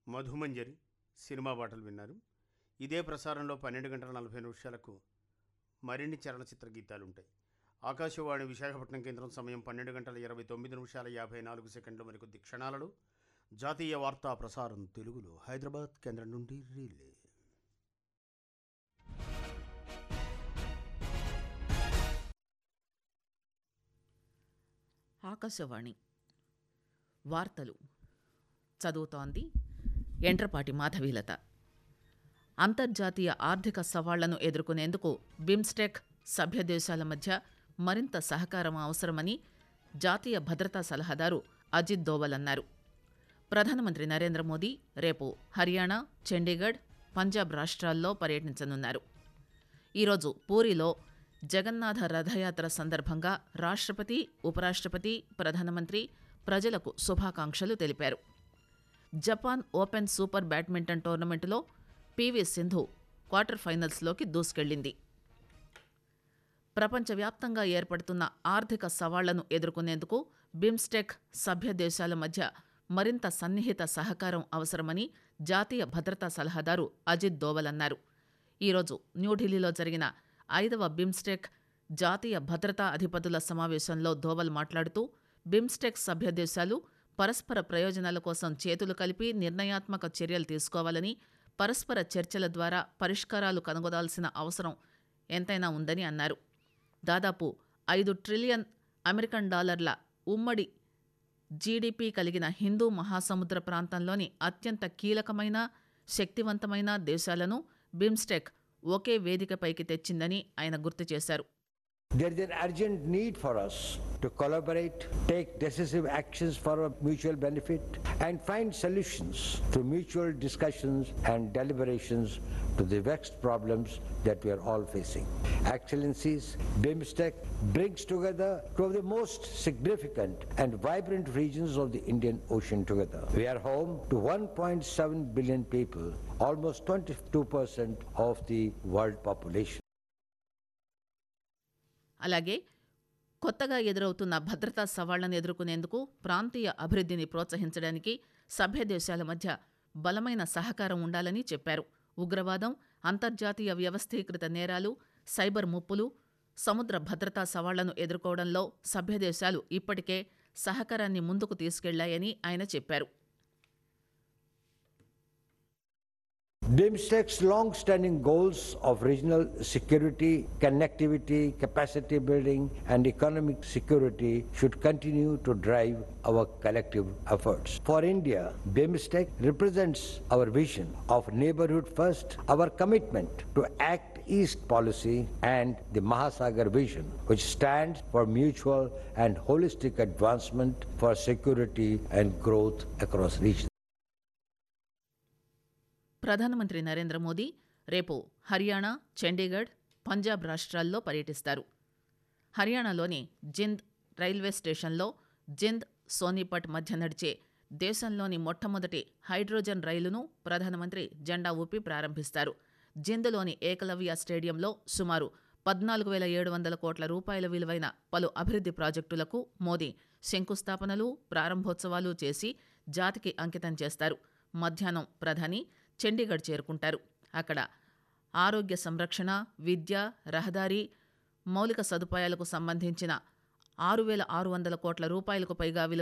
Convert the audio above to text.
Madhumanjari cinema పాటలు విన్నారు ఇదే ప్రసారంలో పన్నెండు గంటల నలభై నిమిషాలకు మరిన్ని చలనచిత్ర గీతాలు ఉంటాయి ఆకాశవాణి విశాఖపట్నం కేంద్రం సమయం పన్నెండు గంటల ఇరవై తొమ్మిది నిమిషాల యాభై నాలుగు సెకండ్లు మరికొద్ది క్షణాలలో జాతీయ వార్తా ప్రసారం తెలుగులో హైదరాబాద్ కేంద్రం నుండి రిలే ఆకాశవాణి వార్తలు చదువుతోంది ఎంట్రపాటి మాధవీలత అంతర్జాతీయ ఆర్థిక సవాళ్లను ఎదుర్కొనేందుకు బిమ్స్టెక్ సభ్య దేశాల మధ్య మరింత సహకారం అవసరమని జాతీయ భద్రతా సలహాదారు అజిత్ దోవల్ అన్నారు ప్రధానమంత్రి నరేంద్ర మోదీ రేపు హర్యానా చండీగఢ్ పంజాబ్ రాష్ట్రాల్లో పర్యటించనున్నారు ఈరోజు పూరిలో జగన్నాథ రథయాత్ర సందర్భంగా రాష్ట్రపతి ఉపరాష్ట్రపతి ప్రధానమంత్రి ప్రజలకు శుభాకాంక్షలు తెలిపారు జపాన్ ఓపెన్ సూపర్ బ్యాడ్మింటన్ టోర్నమెంటులో పీవీ సింధు క్వార్టర్ ఫైనల్స్లోకి దూసుకెళ్లింది ప్రపంచవ్యాప్తంగా ఏర్పడుతున్న ఆర్థిక సవాళ్లను ఎదుర్కొనేందుకు బిమ్స్టెక్ సభ్య దేశాల మధ్య మరింత సన్నిహిత సహకారం అవసరమని జాతీయ భద్రతా సలహాదారు అజిత్ దోవల్ అన్నారు ఈరోజు న్యూఢిల్లీలో జరిగిన ఐదవ బిమ్స్టెక్ జాతీయ భద్రతా అధిపతుల సమావేశంలో దోవల్ మాట్లాడుతూ బిమ్స్టెక్ సభ్య దేశాలు పరస్పర ప్రయోజనాల కోసం చేతులు కలిపి నిర్ణయాత్మక చర్యలు తీసుకోవాలని పరస్పర చర్చల ద్వారా పరిష్కారాలు కనుగొనాల్సిన అవసరం ఎంతైనా ఉందని అన్నారు దాదాపు ఐదు ట్రిలియన్ అమెరికన్ డాలర్ల ఉమ్మడి జీడీపీ కలిగిన హిందూ మహాసముద్ర ప్రాంతంలోని అత్యంత కీలకమైన శక్తివంతమైన దేశాలను బిమ్స్టెక్ ఒకే వేదికపైకి తెచ్చిందని ఆయన గుర్తు చేశారు There is an urgent need for us to collaborate, take decisive actions for our mutual benefit, and find solutions to mutual discussions and deliberations to the vexed problems that we are all facing. Excellencies, BIMSTEC brings together two of the most significant and vibrant regions of the Indian Ocean together. We are home to 1.7 billion people, almost 22% of the world population. అలాగే కొత్తగా ఎదురవుతున్న భద్రతా సవాళ్లను ఎదుర్కొనేందుకు ప్రాంతీయ అభివృద్ధిని ప్రోత్సహించడానికి సభ్య దేశాల మధ్య బలమైన సహకారం ఉండాలని చెప్పారు ఉగ్రవాదం అంతర్జాతీయ వ్యవస్థీకృత నేరాలు సైబర్ ముప్పులు సముద్ర భద్రతా సవాళ్లను ఎదుర్కోవడంలో సభ్య దేశాలు ఇప్పటికే సహకారాన్ని ముందుకు తీసుకెళ్లాయని ఆయన చెప్పారు BIMSTEC's long-standing goals of regional security, connectivity, capacity building, and economic security should continue to drive our collective efforts. For India, BIMSTEC represents our vision of neighborhood first, our commitment to act East policy, and the Mahasagar vision, which stands for mutual and holistic advancement for security and growth across regions. ప్రధానమంత్రి నరేంద్ర మోదీ రేపు హర్యానా చండీగఢ్ పంజాబ్ రాష్ట్రాల్లో పర్యటిస్తారు హర్యానాలోని Jind railway స్టేషన్లో జింద్ సోనీపట్ మధ్య నడిచే దేశంలోని మొట్టమొదటి హైడ్రోజన్ రైలును ప్రధానమంత్రి జెండా ఊపి ప్రారంభిస్తారు జింద్లోని ఏకలవ్య స్టేడియంలో సుమారు పద్నాలుగు వేల ఏడు వందల కోట్ల రూపాయల విలువైన పలు అభివృద్ధి ప్రాజెక్టులకు మోదీ శంకుస్థాపనలు ప్రారంభోత్సవాలు చేసి జాతికి అంకితం చేస్తారు మధ్యాహ్నం ప్రధాని చండీగఢ్ చేరుకుంటారు అక్కడ ఆరోగ్య సంరక్షణ విద్య రహదారి మౌలిక సదుపాయాలకు సంబంధించిన ఆరు వేల ఆరు వందల కోట్ల రూపాయలకు పైగా విలువ